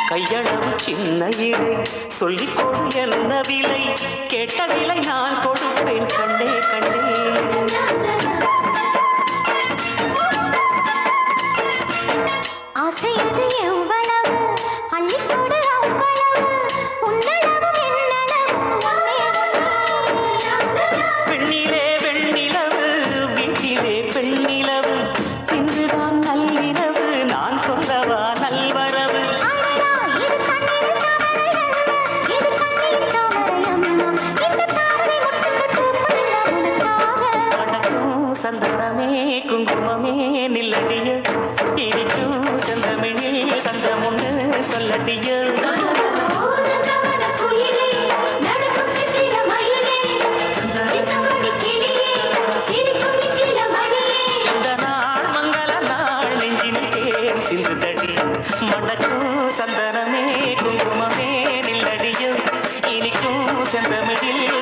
கையளவு சின்ன இடை சொல்லிக் கொடு என்ன விலை கேட்ட விலை நான் கொடுப்பேன் கண்ணே கண்ணே ஆசையது எவ்வளவு அள்ளிக்கொடு அவ்வளவு உன்னளவு என்னளவு ஒன்னே ஒன்னே பெண்ணிலே வெண்ணிலவு வீட்டிலே பெண்ணிலவு இன்றுதான் நள்ளிரவு நான் சொல்லவா நல்வரவு அடடா, இது கண்ணீர் தாமரையல்ல, இது கண்ணீர் தாமரையம்மா. இந்த தாமரை முட்டுக்கு பூப்பதெல்லாம் உனக்காக. வணக்கம் சந்தனமே குங்குமமே நில்லடிய இனிக்கும் செந்தமிழில் சந்தமுன்னு சொல்லடிய ஓரத்தவன குயிலே, நடக்கும் சித்திர மயிலே, சின்னமணி கிளியே, சிரிக்கும் நித்தில மணியே. இந்த நாள் மங்கள நாள் நெஞ்சினிலே சிந்துதடி மணக்கும் சந்தனமே குங்குமமே நில்லடிய இனிக்கும் செந்தமிழில்